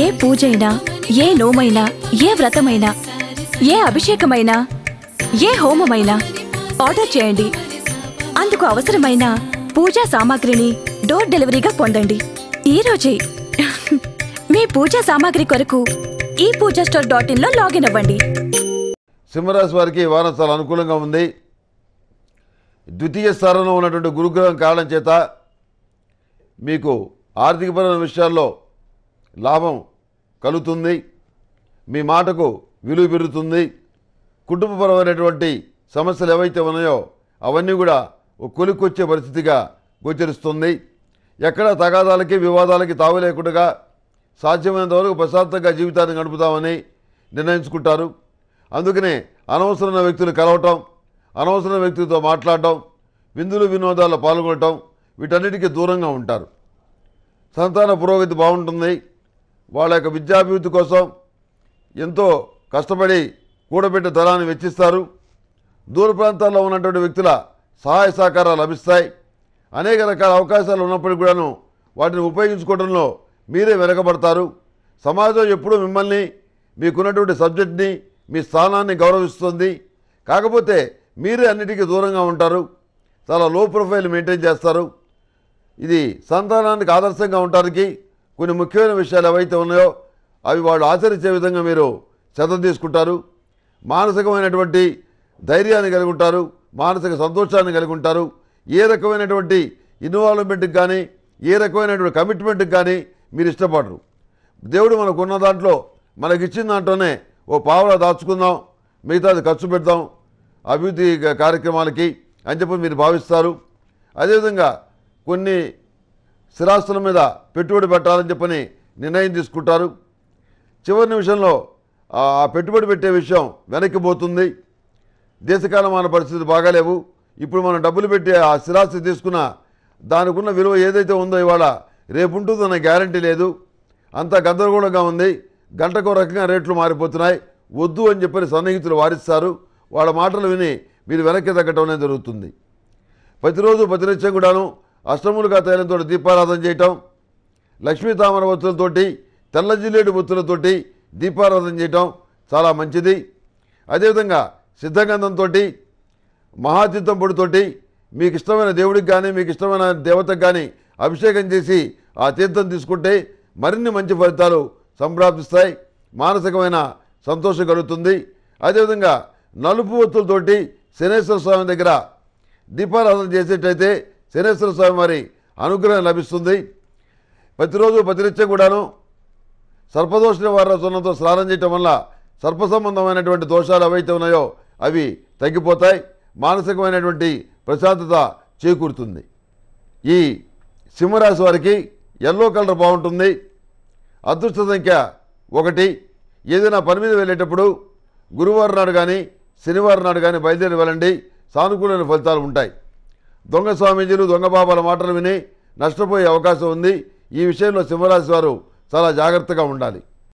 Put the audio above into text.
ఏ పూజైనా ఏ నోమైనా ఏ వ్రతమైనా ఏ అభిషేకమైనా ఏ హోమమైనా ఆర్డర్ చేయండి అందుకు అవసరమైన పూజా సామాగ్రిని డోర్ డెలివరీగా పొందండి ఈ రోజే మీ పూజా సామాగ్రి కొరకు ఈ పూజా స్టోర్ డాట్ ఇన్లో లాగిన్ అవ్వండి సింహరాశి వారికి వారం చాలా అనుకూలంగా ఉంది ద్వితీయ స్థానంలో ఉన్నటువంటి గురుగ్రహం కారణం చేత మీకు ఆర్థికపరమైన విషయాల్లో లాభం కలుగుతుంది మీ మాటకు విలువ పెరుగుతుంది కుటుంబపరమైనటువంటి సమస్యలు ఏవైతే ఉన్నాయో అవన్నీ కూడా ఒక కొలిక్కొచ్చే పరిస్థితిగా గోచరిస్తుంది ఎక్కడ తగాదాలకి వివాదాలకి తావు లేకుండా సాధ్యమైనంత వరకు ప్రశాంతంగా జీవితాన్ని గడుపుతామని నిర్ణయించుకుంటారు అందుకనే అనవసరమైన వ్యక్తులు కలవటం అనవసరమైన వ్యక్తులతో మాట్లాడటం విందులు వినోదాల్లో పాల్గొనటం వీటన్నిటికీ దూరంగా ఉంటారు సంతాన పురోగతి బాగుంటుంది వాళ్ళ యొక్క విద్యాభివృద్ధి కోసం ఎంతో కష్టపడి కూడబెట్టే ధనాన్ని వెచ్చిస్తారు దూర ప్రాంతాల్లో ఉన్నటువంటి వ్యక్తుల సహాయ సహకారాలు లభిస్తాయి అనేక రకాల అవకాశాలు ఉన్నప్పటికీ కూడాను వాటిని ఉపయోగించుకోవడంలో మీరే వెనకబడతారు సమాజం ఎప్పుడూ మిమ్మల్ని మీకున్నటువంటి సబ్జెక్ట్ని మీ స్థానాన్ని గౌరవిస్తుంది కాకపోతే మీరే అన్నిటికీ దూరంగా ఉంటారు చాలా లో ప్రొఫైల్ మెయింటైన్ చేస్తారు ఇది సంతానానికి ఆదర్శంగా ఉండటానికి కొన్ని ముఖ్యమైన విషయాలు ఏవైతే ఉన్నాయో అవి వాళ్ళు ఆచరించే విధంగా మీరు శ్రద్ధ తీసుకుంటారు మానసికమైనటువంటి ధైర్యాన్ని కలిగి ఉంటారు మానసిక సంతోషాన్ని కలిగి ఉంటారు ఏ రకమైనటువంటి ఇన్వాల్వ్మెంట్కి కానీ ఏ రకమైనటువంటి కమిట్మెంట్కి కానీ మీరు ఇష్టపడరు దేవుడు మనకున్న దాంట్లో మనకిచ్చిన దాంట్లోనే ఓ పావులా దాచుకుందాం మిగతాది ఖర్చు పెడదాం అభివృద్ధి క- కార్యక్రమాలకి అని చెప్పి మీరు భావిస్తారు అదేవిధంగా కొన్ని స్థిరాస్తుల మీద పెట్టుబడి పెట్టాలని చెప్పని నిర్ణయం తీసుకుంటారు చివరి నిమిషంలో ఆ ఆ పెట్టుబడి పెట్టే విషయం వెనక్కిపోతుంది దేశకాలమాన పరిస్థితులు బాగాలేవు ఇప్పుడు మనం డబ్బులు పెట్టి ఆ స్థిరాస్తి తీసుకున్న దానికి ఉన్న విలువ ఏదైతే ఉందో ఇవాళ రేపు ఉంటుందన్న గ్యారంటీ లేదు అంతా గందరగోళంగా ఉంది గంటకో రకంగా రేట్లు మారిపోతున్నాయి వద్దు అని చెప్పని సన్నిహితులు వారిస్తారు వాళ్ళ మాటలు విని మీరు వెనక్కి తగ్గటం అనేది జరుగుతుంది ప్రతిరోజు ప్రతినిత్యం కూడాను అష్టములుగా తైలంతో దీపారాధన చేయటం లక్ష్మీ తామర ఒత్తులతోటి తెల్ల జిల్లేడు ఒత్తులతోటి దీపారాధన చేయటం చాలా మంచిది అదేవిధంగా సిద్ధగంధంతో మహాతీర్థం పొడితోటి మీకు ఇష్టమైన దేవుడికి కానీ మీకు ఇష్టమైన దేవతకు కానీ అభిషేకం చేసి ఆ తీర్థం తీసుకుంటే మరిన్ని మంచి ఫలితాలు సంప్రాప్తిస్తాయి మానసికమైన సంతోషం కలుగుతుంది అదేవిధంగా నలుపు ఒత్తులతోటి శనేశ్వర స్వామి దగ్గర దీపారాధన చేసేటైతే శనేశ్వర స్వామి వారి అనుగ్రహం లభిస్తుంది ప్రతిరోజు ప్రతినిత్యం కూడాను సర్పదోష నివారణ సున్నంతో స్నానం చేయటం వల్ల సర్ప సంబంధమైనటువంటి దోషాలు ఏవైతే ఉన్నాయో అవి తగ్గిపోతాయి మానసికమైనటువంటి ప్రశాంతత చేకూరుతుంది ఈ సింహరాశి వారికి ఎల్లో కలర్ బాగుంటుంది అదృష్ట సంఖ్య ఒకటి ఏదైనా పని మీద వెళ్ళేటప్పుడు గురువారం నాడు కానీ శనివారం నాడు కానీ బయలుదేరి వెళ్ళండి సానుకూలమైన ఫలితాలు ఉంటాయి దొంగ స్వామీజీలు దొంగ బాబాల మాటలు విని నష్టపోయే అవకాశం ఉంది ఈ విషయంలో సింహరాశి వారు చాలా జాగ్రత్తగా ఉండాలి